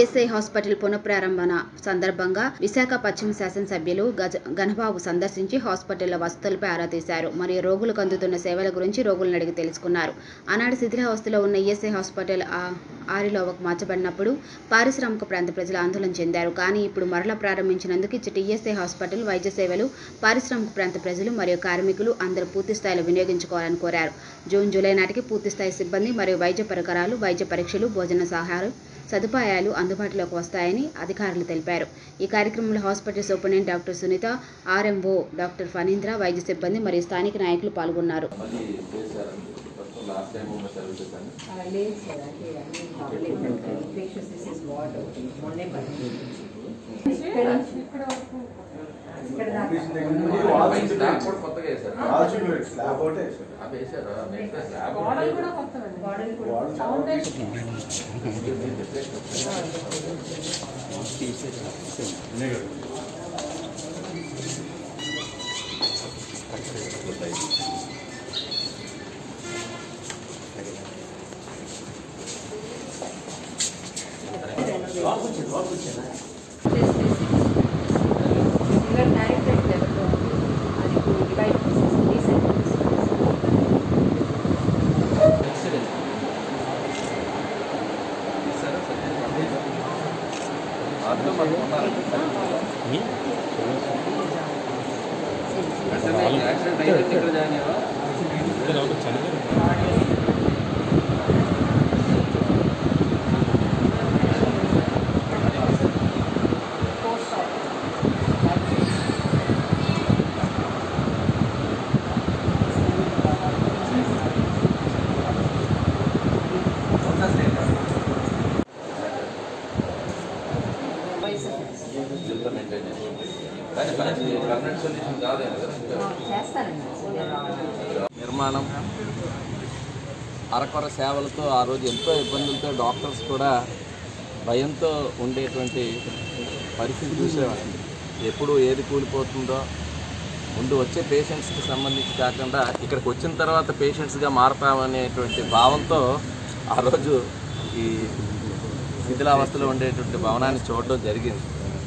ESI hospital పునఃప్రారంభన సందర్భంగా విశాఖ పశ్చిమ శాసనసభ్యులు గజ గణబాబు సందర్శించి హాస్పిటల్లో వసతులపై ఆరా తీశారు మరియు రోగులకు అందుతున్న సేవల గురించి రోగులను అడిగి తెలుసుకున్నారు ఆనాడు శిథిలావస్థలో ఉన్న ఈఎస్ఐ హాస్పిటల్ ఆ ఆరిలోవకు మార్చబడినప్పుడు పారిశ్రామిక ప్రాంత ప్రజలు ఆందోళన చెందారు కానీ ఇప్పుడు మరలా ప్రారంభించినందుకు ఇచ్చటి ఈఎస్ఐ హాస్పిటల్ వైద్య సేవలు పారిశ్రామిక ప్రాంత ప్రజలు మరియు కార్మికులు అందరూ పూర్తి స్థాయిలో వినియోగించుకోవాలని కోరారు జూన్ జూలై నాటికి పూర్తిస్థాయి సిబ్బంది మరియు వైద్య పరికరాలు వైద్య పరీక్షలు భోజన సహాయాలు సదుపాయాలు అందుబాటులోకి వస్తాయని అధికారులు తెలిపారు ఈ కార్యక్రమంలో hospital superintendent doctor Sunitha RMO doctor Phanindra వైద్య సిబ్బంది మరియు స్థానిక నాయకులు పాల్గొన్నారు మళ్ళీ చేశారు ఫస్ట్ లాస్ట్ టైం ఉన్న సర్వీసెస్ అని ఆ, లేదు సార్ అంటే అన్ని బాగలేదు ఇన్ఫెక్షన్స్ డిసీజ్ వార్డ్ ఒకటి మొన్నే పనిచేయించింది ఇక్కడ నుంచి ఇక్కడ వరకు ఇక్కడ దాకా పైన స్లాబ్ కూడా కొత్తగా వేశారు రాజు స్లాబ్ ఒకటే అవి వేశారు మిగతా స్లాబ్ గోడలు కూడా కొత్తవండి వార్డులు కూడా వాడు ఫౌండేషన్ ఇంకా డైరెక్ట్ లెవెల్లో అది ఇప్పుడు డివైడ్ చేసేసి రీసెంట్ యాక్సిడెంట్ అయ్యింది ఇక్కడ జాయిన్ అయ్యావా పోస్ట్ ఆఫీస్ జిల్లా మెయింటైన్ చేస్తాం కానీ దానికి పర్మనెంట్ సొల్యూషన్ కాదేమో కదా ఇంకా చేస్తానండి నిర్మాణం అరకొర సేవలతో ఆ రోజు ఎంతో ఇబ్బందులతో డాక్టర్స్ కూడా భయంతో ఉండేటువంటి పరిస్థితి చూసేవాళ్ళం ఎప్పుడు ఏది కూలిపోతుందో ముందు వచ్చే పేషెంట్స్కి సంబంధించి కాకుండా ఇక్కడికి వచ్చిన తర్వాత పేషెంట్స్గా మారతామనేటువంటి భావంతో ఆ రోజు ఈ శిథిలావస్థలో ఉండేటువంటి భవనాన్ని చూడడం జరిగింది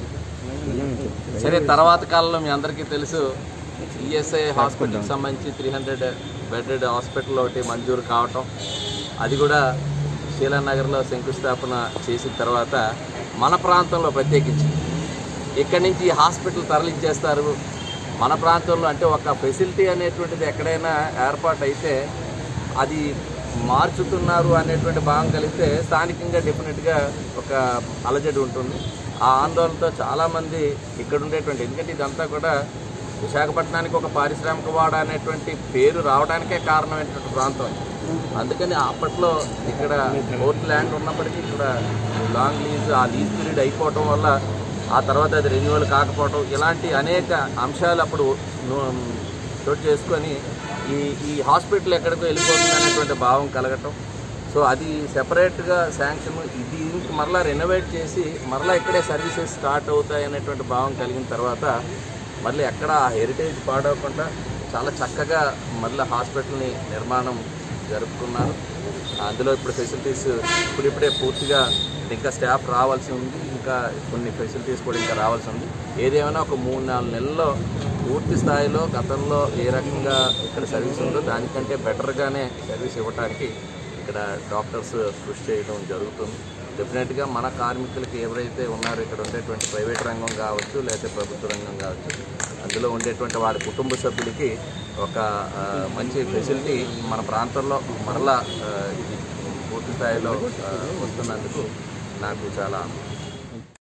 సరే తర్వాత కాలంలో మీ అందరికీ తెలుసు ఈఎస్ఐ హాస్పిటల్కి సంబంధించి త్రీ హండ్రెడ్ బెడెడ్ హాస్పిటల్ ఒకటి మంజూరు కావటం అది కూడా శీలానగర్లో శంకుస్థాపన చేసిన తర్వాత మన ప్రాంతంలో ప్రత్యేకించి ఇక్కడి నుంచి ఈ హాస్పిటల్ తరలించేస్తారు మన ప్రాంతంలో అంటే ఒక ఫెసిలిటీ అనేటువంటిది ఎక్కడైనా ఏర్పాటు అయితే అది మార్చుతున్నారు అనేటువంటి భావం కలిగితే స్థానికంగా డెఫినెట్గా ఒక అలజడి ఉంటుంది ఆ ఆందోళనతో చాలామంది ఇక్కడ ఉండేటువంటి ఎందుకంటే ఇదంతా కూడా విశాఖపట్నానికి ఒక పారిశ్రామిక వాడ అనేటువంటి పేరు రావడానికే కారణమైనటువంటి ప్రాంతం అందుకని అప్పట్లో ఇక్కడ కోర్ట్ ల్యాండ్ ఉన్నప్పటికీ ఇక్కడ లాంగ్ లీజ్ ఆ లీజ్ పీరియడ్ అయిపోవటం వల్ల ఆ తర్వాత అది రెన్యువల్ కాకపోవటం ఇలాంటి అనేక అంశాలు అప్పుడు ను- చోటు చేసుకొని ఈ ఈ హాస్పిటల్ ఎక్కడికో వెళ్ళిపోతుంది అనేటువంటి భావం కలగటం సో అది సెపరేట్గా శాంక్షన్ ఇది ఇంక మరలా రెనోవేట్ చేసి మరలా ఇక్కడే సర్వీసెస్ స్టార్ట్ అవుతాయి అనేటువంటి భావం కలిగిన తర్వాత మళ్ళీ ఎక్కడ ఆ హెరిటేజ్ పాడవకుండా చాలా చక్కగా మళ్ళీ హాస్పిటల్ని నిర్మాణం జరుపుకున్నారు అందులో ఇప్పుడు ఫెసిలిటీస్ ఇప్పుడిప్పుడే పూర్తిగా ఇంకా స్టాఫ్ రావాల్సి ఉంది ఇంకా కొన్ని ఫెసిలిటీస్ కూడా ఇంకా రావాల్సి ఉంది ఏదేమైనా ఒక మూడు నాలుగు నెలల్లో పూర్తి స్థాయిలో గతంలో ఏ రకంగా ఇక్కడ సర్వీస్ ఉందో దానికంటే బెటర్గానే సర్వీస్ ఇవ్వడానికి ఇక్కడ డాక్టర్స్ కృషి చేయడం జరుగుతుంది డెఫినెట్గా మన కార్మికులకి ఎవరైతే ఉన్నారో ఇక్కడ ఉండేటువంటి ప్రైవేట్ రంగం కావచ్చు లేకపోతే ప్రభుత్వ రంగం కావచ్చు అందులో ఉండేటువంటి వారి కుటుంబ సభ్యులకి ఒక ఆ, మంచి ఫెసిలిటీ మన ప్రాంతంలో మరలా ఆ, ఇది పూర్తి స్థాయిలో ఆ, వస్తున్నందుకు నాకు చాలా ఆనందం